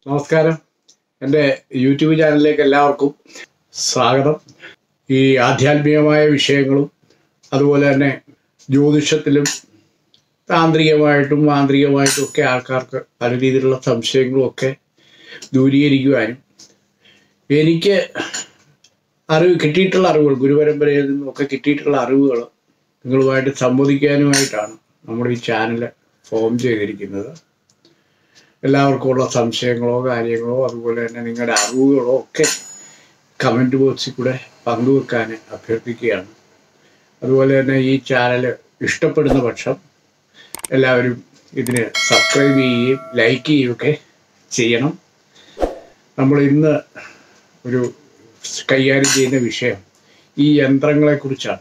നമസ്കാരം എൻ്റെ യൂട്യൂബ് ചാനലിലേക്ക് എല്ലാവർക്കും സ്വാഗതം ഈ ആധ്യാത്മികമായ വിഷയങ്ങളും അതുപോലെ തന്നെ ജ്യോതിഷത്തിലും താന്ത്രികമായിട്ടും മാന്ത്രികമായിട്ടും ഒക്കെ ആൾക്കാർക്ക് പല രീതിയിലുള്ള സംശയങ്ങളും ഒക്കെ ദൂരീകരിക്കുവാനും എനിക്ക് അറിവ് കിട്ടിയിട്ടുള്ള അറിവുകൾ ഗുരുപരമ്പരയിൽ നിന്നൊക്കെ കിട്ടിയിട്ടുള്ള അറിവുകൾ നിങ്ങളുമായിട്ട് സംവദിക്കാനുമായിട്ടാണ് നമ്മുടെ ഈ ചാനൽ ഫോം ചെയ്തിരിക്കുന്നത് എല്ലാവർക്കും ഉള്ള സംശയങ്ങളോ കാര്യങ്ങളോ അതുപോലെ തന്നെ നിങ്ങളുടെ അറിവുകളോ ഒക്കെ കമൻറ്റ് ബോക്സിൽ കൂടെ പങ്കുവെക്കാൻ അഭ്യർത്ഥിക്കുകയാണ് അതുപോലെ തന്നെ ഈ ചാനൽ ഇഷ്ടപ്പെടുന്ന പക്ഷം എല്ലാവരും ഇതിന് സബ്സ്ക്രൈബ് ചെയ്യുകയും ലൈക്ക് ചെയ്യുകയൊക്കെ ചെയ്യണം നമ്മൾ ഇന്ന് ഒരു കൈകാര്യം ചെയ്യുന്ന വിഷയം ഈ യന്ത്രങ്ങളെക്കുറിച്ചാണ്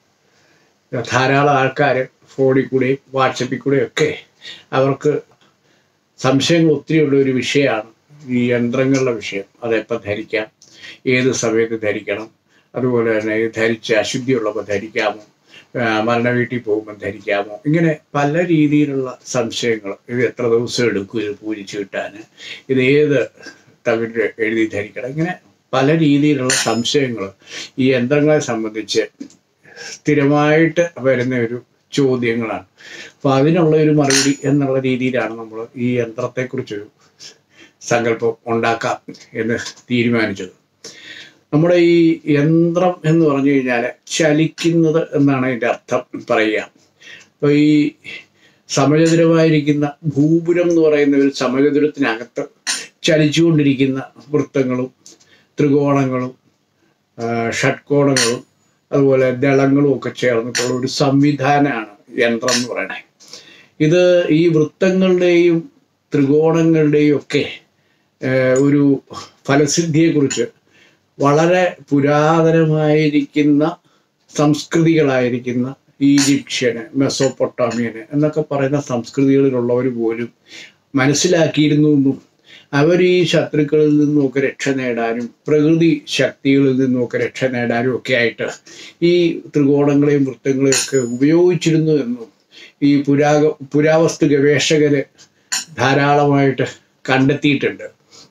ധാരാളം ആൾക്കാർ ഫോണിൽ കൂടെയും വാട്സപ്പിൽ കൂടെയും ഒക്കെ അവർക്ക് സംശയങ്ങൾ ഒത്തിരിയുള്ള ഒരു വിഷയമാണ് ഈ യന്ത്രങ്ങളുടെ വിഷയം അതെപ്പോൾ ധരിക്കാം ഏത് സമയത്ത് ധരിക്കണം അതുപോലെ തന്നെ ഇത് ധരിച്ച് അശുദ്ധിയുള്ളപ്പോൾ ധരിക്കാമോ ആ, മരണ വീട്ടിൽ പോകുമ്പോൾ ധരിക്കാമോ ഇങ്ങനെ പല രീതിയിലുള്ള സംശയങ്ങൾ ഇത് എത്ര ദിവസം എടുക്കും ഇത് പൂജിച്ച് കിട്ടാൻ ഇത് ഏത് തവിട് എഴുതി ധരിക്കണം ഇങ്ങനെ പല രീതിയിലുള്ള സംശയങ്ങൾ ഈ യന്ത്രങ്ങളെ സംബന്ധിച്ച് സ്ഥിരമായിട്ട് വരുന്ന ഒരു ചോദ്യങ്ങളാണ് അപ്പോൾ അതിനുള്ള ഒരു മറുപടി എന്നുള്ള രീതിയിലാണ് നമ്മൾ ഈ യന്ത്രത്തെക്കുറിച്ചൊരു സങ്കല്പം ഉണ്ടാക്കാം എന്ന് തീരുമാനിച്ചത് നമ്മുടെ ഈ യന്ത്രം എന്ന് പറഞ്ഞു കഴിഞ്ഞാൽ ചലിക്കുന്നത് എന്നാണ് അതിൻ്റെ അർത്ഥം പറയുക അപ്പോൾ ഈ സമചതുരമായിരിക്കുന്ന ഭൂപുരം എന്ന് പറയുന്ന ഒരു സമചതുരത്തിനകത്ത് ചലിച്ചുകൊണ്ടിരിക്കുന്ന വൃത്തങ്ങളും ത്രികോണങ്ങളും ആ, ഷഡ്കോണങ്ങളും അതുപോലെ ദളങ്ങളും ഒക്കെ ചേർന്നിട്ടുള്ള ഒരു സംവിധാനമാണ് യന്ത്രം എന്ന് പറയണേ ഇത് ഈ വൃത്തങ്ങളുടെയും ത്രികോണങ്ങളുടെയും ഒക്കെ ആ, ഒരു ഫലസിദ്ധിയെക്കുറിച്ച് വളരെ പുരാതനമായിരിക്കുന്ന സംസ്കൃതികളായിരിക്കുന്ന ഈജിപ്ഷ്യന് മെസ്സോപ്പൊട്ടാമിയന് എന്നൊക്കെ പറയുന്ന സംസ്കൃതികളിലുള്ളവർ പോലും മനസ്സിലാക്കിയിരുന്നു എന്നും അവർ ഈ ശത്രുക്കളിൽ നിന്നുമൊക്കെ രക്ഷ നേടാനും പ്രകൃതി ശക്തികളിൽ നിന്നുമൊക്കെ രക്ഷ നേടാനും ഒക്കെ ആയിട്ട് ഈ ത്രികോണങ്ങളെയും വൃത്തങ്ങളെയും ഒക്കെ ഉപയോഗിച്ചിരുന്നു എന്നും ഈ പുരാഗ പുരാവസ്തു ഗവേഷകര് ധാരാളമായിട്ട് കണ്ടെത്തിയിട്ടുണ്ട്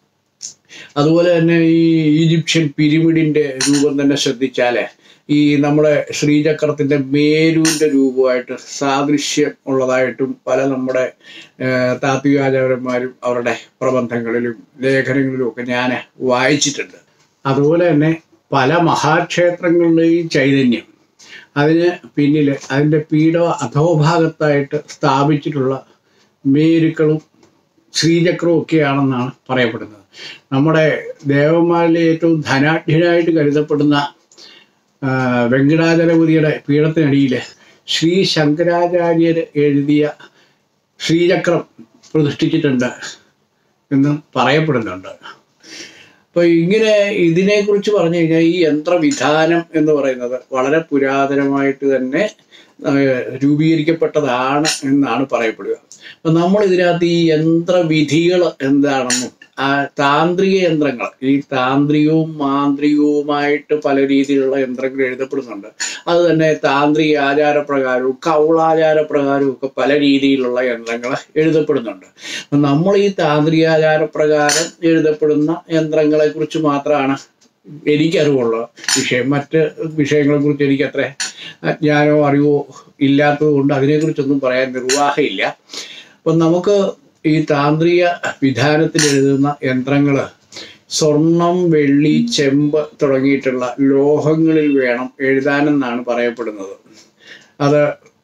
അതുപോലെ തന്നെ ഈ ഈജിപ്ഷ്യൻ പിരമിഡിന്റെ രൂപം തന്നെ ശ്രദ്ധിച്ചാൽ ഈ നമ്മുടെ ശ്രീചക്രത്തിന്റെ മേരുവിന്റെ രൂപമായിട്ട് സാദൃശ്യം ഉള്ളതായിട്ടും പല നമ്മുടെ ആ, താത്വികാചാര്യന്മാരും അവരുടെ പ്രബന്ധങ്ങളിലും ലേഖനങ്ങളിലും ഒക്കെ ഞാൻ വായിച്ചിട്ടുണ്ട് അതുപോലെ തന്നെ പല മഹാക്ഷേത്രങ്ങളുടെയും ചൈതന്യം അതിന് പിന്നിൽ അതിൻ്റെ പീഠ അധോഭാഗത്തായിട്ട് സ്ഥാപിച്ചിട്ടുള്ള മേരുക്കളും ശ്രീചക്രവും ഒക്കെയാണെന്നാണ് പറയപ്പെടുന്നത് നമ്മുടെ ദേവന്മാരിലെ ഏറ്റവും ധനാഢ്യനായിട്ട് കരുതപ്പെടുന്ന ആ, വെങ്കടാചലപതിയുടെ പീഠത്തിനടിയിൽ ശ്രീ ശങ്കരാചാര്യർ എഴുതിയ ശ്രീചക്രം പ്രതിഷ്ഠിച്ചിട്ടുണ്ട് എന്ന് പറയപ്പെടുന്നുണ്ട് അപ്പോൾ ഇങ്ങനെ ഇതിനെക്കുറിച്ച് പറഞ്ഞു കഴിഞ്ഞാൽ ഈ യന്ത്രവിധാനം എന്ന് പറയുന്നത് വളരെ പുരാതനമായിട്ട് തന്നെ ആ, രൂപീകരിക്കപ്പെട്ടതാണ് എന്നാണ് പറയപ്പെടുക അപ്പം നമ്മൾ ഇതിനകത്ത് ഈ യന്ത്രവിധികൾ എന്താണെന്നും ആ താന്ത്രിക യന്ത്രങ്ങൾ ഈ താന്ത്രികവും മാന്ത്രികവുമായിട്ട് പല രീതിയിലുള്ള യന്ത്രങ്ങൾ എഴുതപ്പെടുന്നുണ്ട് അത് തന്നെ താന്ത്രിക ആചാരപ്രകാരവും കൗളാചാരപ്രകാരവും ഒക്കെ പല രീതിയിലുള്ള യന്ത്രങ്ങൾ എഴുതപ്പെടുന്നുണ്ട് അപ്പം നമ്മൾ ഈ താന്ത്രികാചാരപ്രകാരം എഴുതപ്പെടുന്ന യന്ത്രങ്ങളെ കുറിച്ച് മാത്രമാണ് എനിക്കറിവുള്ള വിഷയം മറ്റ് വിഷയങ്ങളെ കുറിച്ച് എനിക്ക് അത്ര ജ്ഞാനമോ അറിവോ ഇല്ലാത്തത് കൊണ്ട് അതിനെക്കുറിച്ചൊന്നും പറയാൻ നിർവാഹമില്ല അപ്പം നമുക്ക് ഈ താന്ത്രിക വിധാനത്തിൽ എഴുതുന്ന യന്ത്രങ്ങൾ സ്വർണം വെള്ളി ചെമ്പ് തുടങ്ങിയിട്ടുള്ള ലോഹങ്ങളിൽ വേണം എഴുതാനെന്നാണ് പറയപ്പെടുന്നത് അത്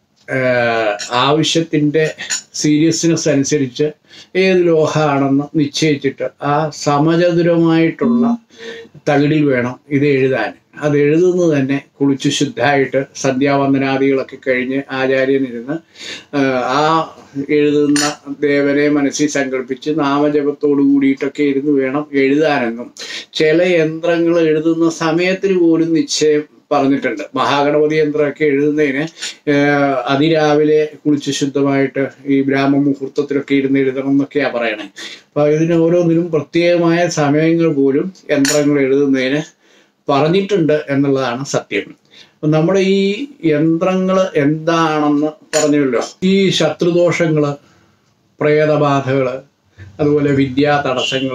ആഹ്, ആവശ്യത്തിൻ്റെ സീരിയസ്നെസ് അനുസരിച്ച് ഏത് ലോഹമാണെന്ന് നിശ്ചയിച്ചിട്ട് ആ സമചതുരമായിട്ടുള്ള തകിടിൽ വേണം ഇത് എഴുതാൻ അത് എഴുതുന്നത് തന്നെ കുളിച്ച് ശുദ്ധമായിട്ട് സന്ധ്യാവന്ദനാദികളൊക്കെ കഴിഞ്ഞ് ആചാര്യനിരുന്ന് ആഹ്, ആ എഴുതുന്ന ദേവനെ മനസ്സിൽ സങ്കല്പിച്ച് നാമജപത്തോടു കൂടിയിട്ടൊക്കെ ഇരുന്ന് വേണം എഴുതാനെന്നും ചില യന്ത്രങ്ങൾ എഴുതുന്ന സമയത്തിന് പോലും നിശ്ചയം പറഞ്ഞിട്ടുണ്ട് മഹാഗണപതി യന്ത്രമൊക്കെ എഴുതുന്നതിന് ഏഹ്, അതിരാവിലെ കുളിച്ച് ശുദ്ധമായിട്ട് ഈ ബ്രാഹ്മ മുഹൂർത്തത്തിലൊക്കെ ഇരുന്ന് എഴുതണം എന്നൊക്കെയാ പറയണേ അപ്പൊ ഇതിന് ഓരോന്നിനും പ്രത്യേകമായ സമയങ്ങൾ പോലും യന്ത്രങ്ങൾ എഴുതുന്നതിന് പറഞ്ഞിട്ടുണ്ട് എന്നുള്ളതാണ് സത്യം അപ്പൊ നമ്മുടെ ഈ യന്ത്രങ്ങൾ എന്താണെന്ന് പറഞ്ഞല്ലോ ഈ ശത്രുദോഷങ്ങള് പ്രേതബാധകള് അതുപോലെ വിദ്യാ തടസ്സങ്ങൾ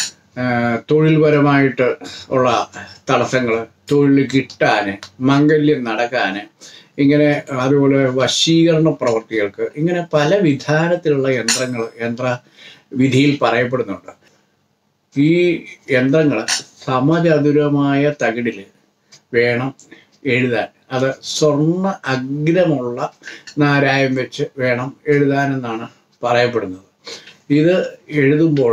തൊഴിൽപരമായിട്ട് ഉള്ള തടസ്സങ്ങൾ തൊഴിൽ കിട്ടാൻ മംഗല്യം നടക്കാൻ ഇങ്ങനെ അതുപോലെ വശീകരണ പ്രവർത്തികൾക്ക് ഇങ്ങനെ പല വിധാനത്തിലുള്ള യന്ത്രങ്ങൾ യന്ത്ര വിധിയിൽ പറയപ്പെടുന്നുണ്ട് ഈ യന്ത്രങ്ങൾ സമചതുരമായ തകിടിൽ വേണം എഴുതാൻ അത് സ്വർണ്ണ അഗ്രമുള്ള നാരായം വെച്ച് വേണം എഴുതാനെന്നാണ് പറയപ്പെടുന്നത് ഇത് എഴുതുമ്പോൾ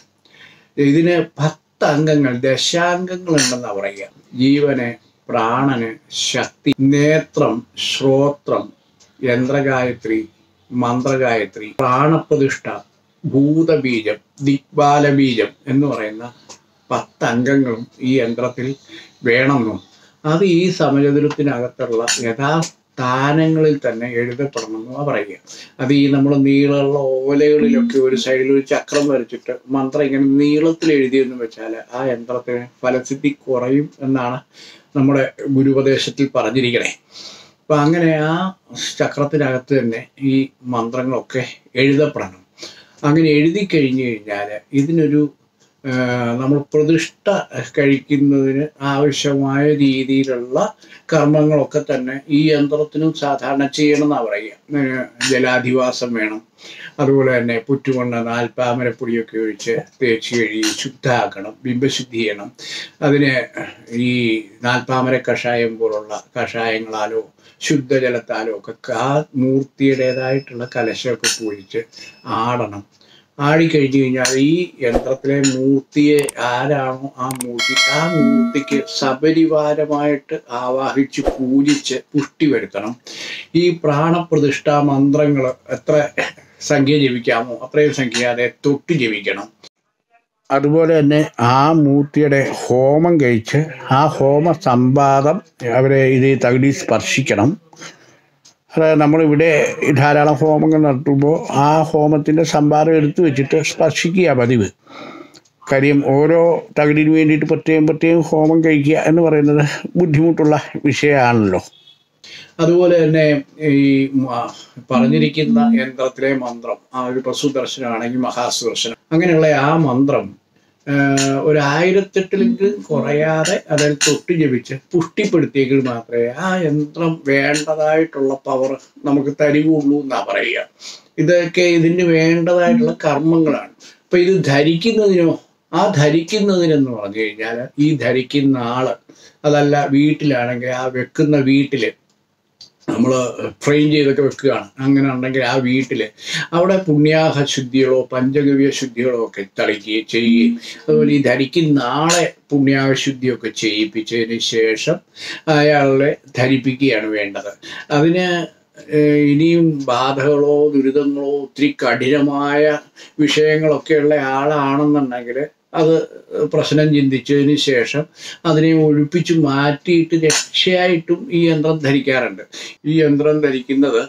ഇതിന് പത്ത് അംഗങ്ങൾ ദശാംഗങ്ങൾ ഉണ്ടെന്നാണ് പറയുക ജീവന് പ്രാണന് ശക്തി നേത്രം ശ്രോത്രം യന്ത്രഗായത്രി മന്ത്രഗായത്രി പ്രാണപ്രതിഷ്ഠ ഭൂതബീജം ദിക്പാലബീജം എന്ന് പറയുന്ന പത്ത് അംഗങ്ങളും ഈ യന്ത്രത്തിൽ വേണമെന്നും അത് ഈ സമചതുരത്തിനകത്തുള്ള യഥാസ്ഥാനങ്ങളിൽ തന്നെ എഴുതപ്പെടണമെന്ന് പറയുക അത് ഈ നമ്മൾ നീളമുള്ള ഓലകളിലൊക്കെ ഒരു സൈഡിൽ ഒരു ചക്രം വരച്ചിട്ട് മന്ത്രം ഇങ്ങനെ നീളത്തിൽ എഴുതിയെന്ന് വെച്ചാൽ ആ യന്ത്രത്തിന് ഫലസിദ്ധി കുറയും എന്നാണ് നമ്മുടെ ഗുരുപദേശത്തിൽ പറഞ്ഞിരിക്കണേ അപ്പം അങ്ങനെ ആ ചക്രത്തിനകത്ത് തന്നെ ഈ മന്ത്രങ്ങളൊക്കെ എഴുതപ്പെടണം അങ്ങനെ എഴുതി കഴിഞ്ഞു കഴിഞ്ഞാൽ ഇതിനൊരു ആ, നമ്മൾ പ്രതിഷ്ഠ കഴിക്കുന്നതിന് ആവശ്യമായ രീതിയിലുള്ള കർമ്മങ്ങളൊക്കെ തന്നെ ഈ യന്ത്രത്തിനും സാധാരണ ചെയ്യണം എന്നാണ് പറയുക ഏ, ജലാധിവാസം വേണം അതുപോലെ തന്നെ പുറ്റുകൊണ്ട നാൽപ്പാമരപ്പൊടിയൊക്കെ ഒഴിച്ച് തേച്ച് കഴുകി ശുദ്ധമാക്കണം ബിംബശുദ്ധി ചെയ്യണം അതിന് ഈ നാൽപ്പാമര കഷായം പോലുള്ള കഷായങ്ങളാലോ ശുദ്ധജലത്താലോ ഒക്കെ ആ മൂർത്തിയുടേതായിട്ടുള്ള കലശമൊക്കെ പൂഴിച്ച് ആടണം ആടിക്കഴിഞ്ഞു കഴിഞ്ഞാൽ ഈ യന്ത്രത്തിലെ മൂർത്തിയെ ആരാണോ ആ മൂർത്തി ആ മൂർത്തിക്ക് സപരിവാരമായിട്ട് ആവാഹിച്ച് പൂജിച്ച് പുഷ്ടി വരുത്തണം ഈ പ്രാണപ്രതിഷ്ഠാ മന്ത്രങ്ങൾ എത്ര സംഖ്യ ജപിക്കാമോ അത്രയും സംഖ്യ അതെ തൊട്ട് ജപിക്കണം അതുപോലെ തന്നെ ആ മൂർത്തിയുടെ ഹോമം കഴിച്ച് ആ ഹോമ സംവാദം അവരെ ഇത് തകിടി സ്പർശിക്കണം അത് നമ്മളിവിടെ ധാരാളം ഹോമങ്ങൾ നടത്തുമ്പോൾ ആ ഹോമത്തിൻ്റെ സംഭാരം എടുത്തു വെച്ചിട്ട് സ്പർശിക്കുക പതിവ് കാര്യം ഓരോ തകിടിന് വേണ്ടിയിട്ട് പ്രത്യേകം പ്രത്യേകം ഹോമം കഴിക്കുക എന്ന് പറയുന്നത് ബുദ്ധിമുട്ടുള്ള വിഷയമാണല്ലോ അതുപോലെ തന്നെ ഈ മ- പറഞ്ഞിരിക്കുന്ന യന്ത്രത്തിലെ മന്ത്രം ആ ഒരു സുദർശനമാണെങ്കിൽ മഹാസുദർശനം അങ്ങനെയുള്ള ആ മന്ത്രം ആ, ഒരു ആയിരത്തെട്ടിലെങ്കിലും കുറയാതെ അതിൽ തൊട്ട് ജപിച്ച് പുഷ്ടിപ്പെടുത്തിയെങ്കിൽ മാത്രമേ ആ യന്ത്രം വേണ്ടതായിട്ടുള്ള പവർ നമുക്ക് തരികയുള്ളൂ എന്നാ പറയുക ഇതൊക്കെ ഇതിന് വേണ്ടതായിട്ടുള്ള കർമ്മങ്ങളാണ് അപ്പൊ ഇത് ധരിക്കുന്നതിനോ ആ ധരിക്കുന്നതിനെന്ന് പറഞ്ഞു കഴിഞ്ഞാൽ ഈ ധരിക്കുന്ന ആള് അതല്ല വീട്ടിലാണെങ്കിൽ ആ വെക്കുന്ന വീട്ടില് നമ്മൾ ട്രെയിൻ ചെയ്തൊക്കെ വെക്കുകയാണ് അങ്ങനെ ഉണ്ടെങ്കിൽ ആ വീട്ടിൽ അവിടെ പുണ്യാഹ ശുദ്ധികളോ പഞ്ചഗവ്യ ശുദ്ധികളോ ഒക്കെ തളിക്കുകയും ചെയ്യുകയും അതുപോലെ ഈ ധരിക്കുന്ന ആളെ പുണ്യാഹ ശുദ്ധിയൊക്കെ ചെയ്യിപ്പിച്ചതിന് ശേഷം അയാളെ ധരിപ്പിക്കുകയാണ് വേണ്ടത് അതിന് ഏഹ്, ഇനിയും ബാധകളോ ദുരിതങ്ങളോ ഒത്തിരി കഠിനമായ വിഷയങ്ങളൊക്കെയുള്ള ആളാണെന്നുണ്ടെങ്കിൽ അത് പ്രശ്നം ചിന്തിച്ചതിന് ശേഷം അതിനെ ഒഴിപ്പിച്ച് മാറ്റിയിട്ട് രക്ഷയായിട്ടും ഈ യന്ത്രം ധരിക്കാറുണ്ട് ഈ യന്ത്രം ധരിക്കുന്നത്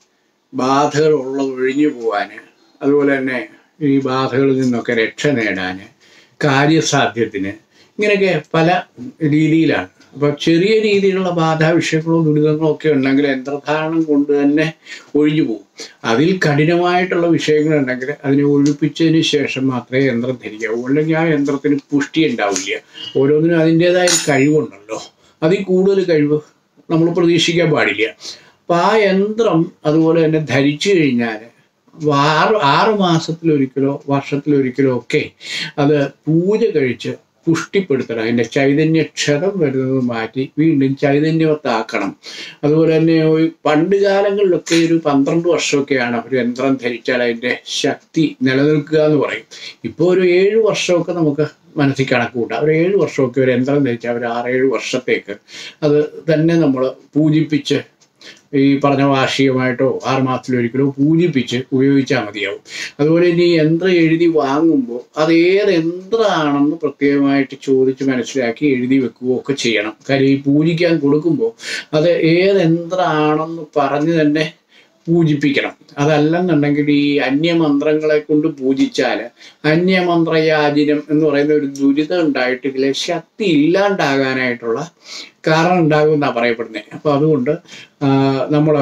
ബാധകളുള്ള ഒഴിഞ്ഞു പോവാൻ അതുപോലെ തന്നെ ഈ ബാധകളിൽ നിന്നൊക്കെ രക്ഷ നേടാൻ കാര്യസാധ്യത്തിന് ഇങ്ങനെയൊക്കെ പല രീതിയിലാണ് അപ്പോൾ ചെറിയ രീതിയിലുള്ള ബാധാവിഷയങ്ങളോ ദുരിതങ്ങളോ ഒക്കെ ഉണ്ടെങ്കിൽ യന്ത്രധാരണം കൊണ്ട് തന്നെ ഒഴിഞ്ഞു പോകും അതിൽ കഠിനമായിട്ടുള്ള വിഷയങ്ങളുണ്ടെങ്കിൽ അതിനെ ഒഴിപ്പിച്ചതിന് ശേഷം മാത്രമേ യന്ത്രം ധരിക്കാവൂ അല്ലെങ്കിൽ ആ യന്ത്രത്തിന് പുഷ്ടി ഉണ്ടാവില്ല ഓരോന്നിനും അതിൻ്റെതായ ഒരു കഴിവുണ്ടല്ലോ അതിൽ കൂടുതൽ കഴിവ് നമ്മൾ പ്രതീക്ഷിക്കാൻ പാടില്ല അപ്പം ആ യന്ത്രം അതുപോലെ തന്നെ ധരിച്ചു കഴിഞ്ഞാൽ ആറ് ആറ് മാസത്തിലൊരിക്കലോ വർഷത്തിലൊരിക്കലോ ഒക്കെ അത് പൂജ കഴിച്ച് പുഷ്ടിപ്പെടുത്തണം അതിൻ്റെ ചൈതന്യക്ഷതം വരുന്നത് മാറ്റി വീണ്ടും ചൈതന്യവത്താക്കണം അതുപോലെ തന്നെ ഈ പണ്ട് കാലങ്ങളിലൊക്കെ ഒരു പന്ത്രണ്ട് വർഷമൊക്കെയാണ് ഒരു യന്ത്രം ധരിച്ചാൽ അതിൻ്റെ ശക്തി നിലനിൽക്കുക എന്ന് പറയും ഇപ്പോൾ ഒരു ഏഴ് വർഷമൊക്കെ നമുക്ക് മനസ്സിൽ കണക്ക് കൂട്ടാം ഒരു ഏഴ് വർഷമൊക്കെ ഒരു യന്ത്രം ധരിച്ചാൽ ഒരു ആറേഴ് വർഷത്തേക്ക് അത് തന്നെ നമ്മൾ പൂജിപ്പിച്ച് ഈ പറഞ്ഞ വാർഷികമായിട്ടോ ആറ് മാസത്തിലൊരിക്കലോ പൂജിപ്പിച്ച് ഉപയോഗിച്ചാൽ മതിയാവും അതുപോലെ ഇനി യന്ത്രം എഴുതി വാങ്ങുമ്പോൾ അത് ഏത് യന്ത്രമാണെന്ന് പ്രത്യേകമായിട്ട് ചോദിച്ച് മനസ്സിലാക്കി എഴുതി വെക്കുകയോ ഒക്കെ ചെയ്യണം കാര്യം ഈ പൂജിക്കാൻ കൊടുക്കുമ്പോൾ അത് ഏത് യന്ത്രമാണെന്ന് പറഞ്ഞ് തന്നെ പൂജിപ്പിക്കണം അതല്ലെന്നുണ്ടെങ്കിൽ ഈ അന്യമന്ത്രങ്ങളെ കൊണ്ട് പൂജിച്ചാൽ അന്യമന്ത്രയാചിനം എന്ന് പറയുന്ന ഒരു ദുരിതം ഉണ്ടായിട്ട് ഇതിലെ ശക്തി ഇല്ലാണ്ടാകാനായിട്ടുള്ള കാരണം ഉണ്ടാകും എന്നാണ് പറയപ്പെടുന്നത് അപ്പോൾ അതുകൊണ്ട് നമ്മൾ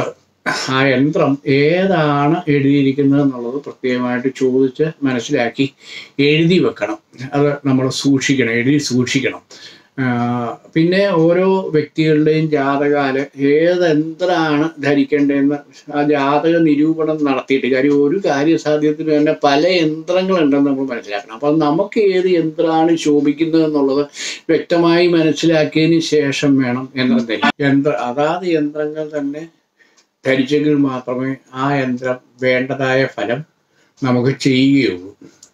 ആ യന്ത്രം ഏതാണ് എഴുതിയിരിക്കുന്നത് എന്നുള്ളത് പ്രത്യേകമായിട്ട് ചോദിച്ച് മനസ്സിലാക്കി എഴുതി വെക്കണം അത് നമ്മൾ സൂക്ഷിക്കണം എഴുതി സൂക്ഷിക്കണം ആ, പിന്നെ ഓരോ വ്യക്തികളുടെയും ജാതകാല് ഏത് യന്ത്രമാണ് ധരിക്കേണ്ടതെന്ന് ആ ജാതക നിരൂപണം നടത്തിയിട്ട് കാര്യം ഒരു കാര്യസാധ്യത്തിന് തന്നെ പല യന്ത്രങ്ങളുണ്ടെന്ന് നമ്മൾ മനസ്സിലാക്കണം അപ്പം നമുക്ക് ഏത് യന്ത്രമാണ് ശോഭിക്കുന്നത് എന്നുള്ളത് വ്യക്തമായി മനസ്സിലാക്കിയതിന് ശേഷം വേണം യന്ത്രം ധരിക്കാൻ യന്ത്ര അതാത് യന്ത്രങ്ങൾ തന്നെ ധരിച്ചെങ്കിൽ മാത്രമേ ആ യന്ത്രം വേണ്ടതായ ഫലം നമുക്ക് ചെയ്യുകയുള്ളൂ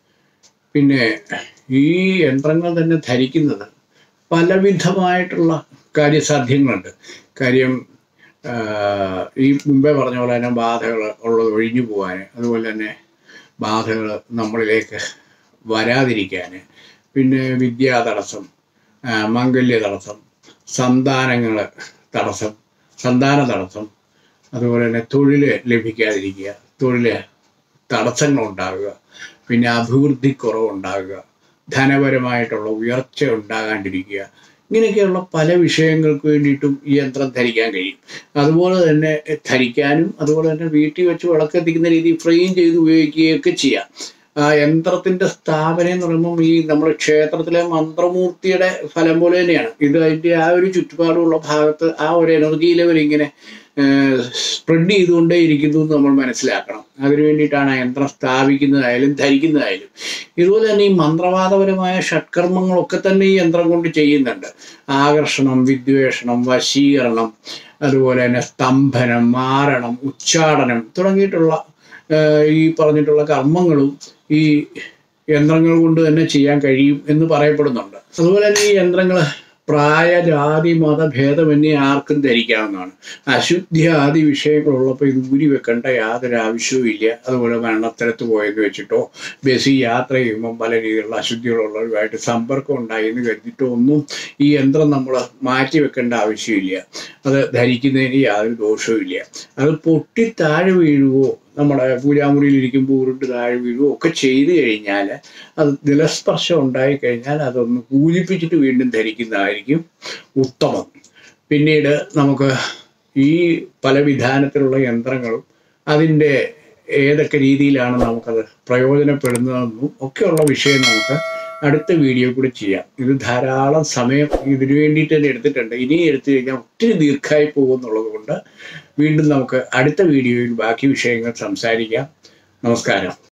പിന്നെ ഈ യന്ത്രങ്ങൾ തന്നെ ധരിക്കുന്നത് പലവിധമായിട്ടുള്ള കാര്യസാധ്യങ്ങളുണ്ട് കാര്യം ആ, ഈ മുമ്പേ പറഞ്ഞ പോലെ തന്നെ ബാധകൾ ഉള്ളത് ഒഴിഞ്ഞു പോകാൻ അതുപോലെ തന്നെ ബാധകൾ നമ്മളിലേക്ക് വരാതിരിക്കാൻ പിന്നെ വിദ്യാ തടസ്സം ആ, മാംഗല്യ തടസ്സം സന്താനങ്ങൾ തടസ്സം സന്താന തടസ്സം അതുപോലെ തന്നെ തൊഴിൽ ലഭിക്കാതിരിക്കുക തൊഴിൽ തടസ്സങ്ങൾ ഉണ്ടാകുക പിന്നെ അഭിവൃദ്ധി കുറവുണ്ടാകുക ധനപരമായിട്ടുള്ള ഉയർച്ച ഉണ്ടാകാണ്ടിരിക്കുക ഇങ്ങനെയൊക്കെയുള്ള പല വിഷയങ്ങൾക്ക് വേണ്ടിയിട്ടും ഈ യന്ത്രം ധരിക്കാൻ കഴിയും അതുപോലെ തന്നെ ധരിക്കാനും അതുപോലെ തന്നെ വീട്ടിൽ വെച്ച് വിളക്കെത്തിക്കുന്ന രീതി ഫ്രെയിം ചെയ്ത് ഉപയോഗിക്കുകയൊക്കെ ചെയ്യാം ആ യന്ത്രത്തിന്റെ സ്ഥാപനം എന്ന് പറയുമ്പോൾ ഈ നമ്മുടെ ക്ഷേത്രത്തിലെ മന്ത്രമൂർത്തിയുടെ ഫലം പോലെ തന്നെയാണ് ഇത് അതിന്റെ ആ ഒരു ചുറ്റുപാടുള്ള ഭാഗത്ത് ആ ഒരു എനർജി ലെവൽ ഇങ്ങനെ സ്പ്രെഡ് ചെയ്തുകൊണ്ടേ ഇരിക്കുന്നു എന്ന് നമ്മൾ മനസ്സിലാക്കണം അതിനു വേണ്ടിയിട്ടാണ് ആ യന്ത്രം സ്ഥാപിക്കുന്നതായാലും ധരിക്കുന്നതായാലും ഇതുപോലെ തന്നെ ഈ മന്ത്രവാദപരമായ ഷഡ്കർമ്മങ്ങളൊക്കെ തന്നെ ഈ യന്ത്രം കൊണ്ട് ചെയ്യുന്നുണ്ട് ആകർഷണം വിദ്വേഷണം വശീകരണം അതുപോലെ തന്നെ സ്തംഭനം മാരണം ഉച്ചാടനം തുടങ്ങിയിട്ടുള്ള ഏഹ്, ഈ പറഞ്ഞിട്ടുള്ള കർമ്മങ്ങളും ഈ യന്ത്രങ്ങൾ കൊണ്ട് തന്നെ ചെയ്യാൻ കഴിയും എന്ന് പറയപ്പെടുന്നുണ്ട് അതുപോലെ തന്നെ ഈ യന്ത്രങ്ങൾ പ്രായ ജാതി മത ഭേദമന്യേ ആർക്കും ധരിക്കാവുന്നതാണ് അശുദ്ധി ആദി വിഷയങ്ങളുള്ളപ്പോൾ ഇത് ഊരി വെക്കേണ്ട യാതൊരു ആവശ്യവും ഇല്ല അതുപോലെ മരണത്തരത്ത് പോയെന്ന് വെച്ചിട്ടോ ബസ്സിൽ യാത്ര ചെയ്യുമ്പം പല രീതിയിലുള്ള അശുദ്ധികളുള്ളവരുമായിട്ട് സമ്പർക്കം ഉണ്ടായി എന്ന് കരുതിയിട്ടോ ഒന്നും ഈ യന്ത്രം നമ്മൾ മാറ്റി വെക്കേണ്ട ആവശ്യമില്ല അത് ധരിക്കുന്നതിന് യാതൊരു ദോഷവും ഇല്ല അത് പൊട്ടി താഴെ വീഴുവോ നമ്മുടെ പൂജാമുറിയിൽ ഇരിക്കുമ്പോൾ ഉരുണ്ട് താഴെ വീഴുവോ ഒക്കെ ചെയ്തു കഴിഞ്ഞാൽ അത് നിലസ്പർശം ഉണ്ടായി കഴിഞ്ഞാൽ അതൊന്ന് പൂജിപ്പിച്ചിട്ട് വീണ്ടും ധരിക്കുന്നതായിരിക്കും ഉത്തമം പിന്നീട് നമുക്ക് ഈ പല വിധാനത്തിലുള്ള യന്ത്രങ്ങളും അതിൻ്റെ ഏതൊക്കെ രീതിയിലാണ് നമുക്കത് പ്രയോജനപ്പെടുന്നതെന്നും ഒക്കെയുള്ള വിഷയം നമുക്ക് അടുത്ത വീഡിയോ കൂടി ചെയ്യാം ഇത് ധാരാളം സമയം ഇതിനു വേണ്ടിയിട്ട് തന്നെ എടുത്തിട്ടുണ്ട് ഇനി എടുത്തു കഴിഞ്ഞാൽ ഒത്തിരി ദീർഘമായി പോകുമെന്നുള്ളത് കൊണ്ട് വീണ്ടും നമുക്ക് അടുത്ത വീഡിയോയിൽ ബാക്കി വിഷയങ്ങൾ സംസാരിക്കാം നമസ്കാരം